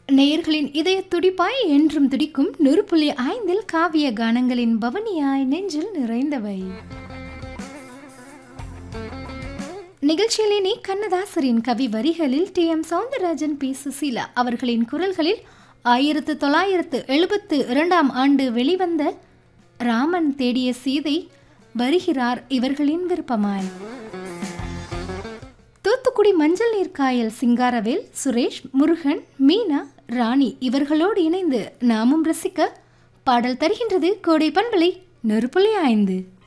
நேயர்களின் இதய துடிப்பாய் என்றும் துடிக்கும் நூறு புள்ளி ஐந்தில் காவிய கானங்களின் பவனியாய் நெஞ்சில் நிறைந்தவை நிகழ்ச்சியில் இனி கண்ணதாசரின் கவி வரிகளில் T M Soundararajan P Susheela அவர்களின் குரல்களில் ஆயிரத்து தொள்ளாயிரத்து எழுபத்து இரண்டாம் ஆண்டு வெளிவந்த ராமன் தேடிய சீதை வருகிறார் இவர்களின் விருப்பமாய் தூத்துக்குடி மஞ்சள் நீர் காயல் சிங்காரவேல் சுரேஷ் முருகன் மீனா ராணி இவர்களோடு இணைந்து நாமும் ரசிக்க பாடல் தருகின்றது கோடை பண்பலை நெருப்புள்ளி ஐந்து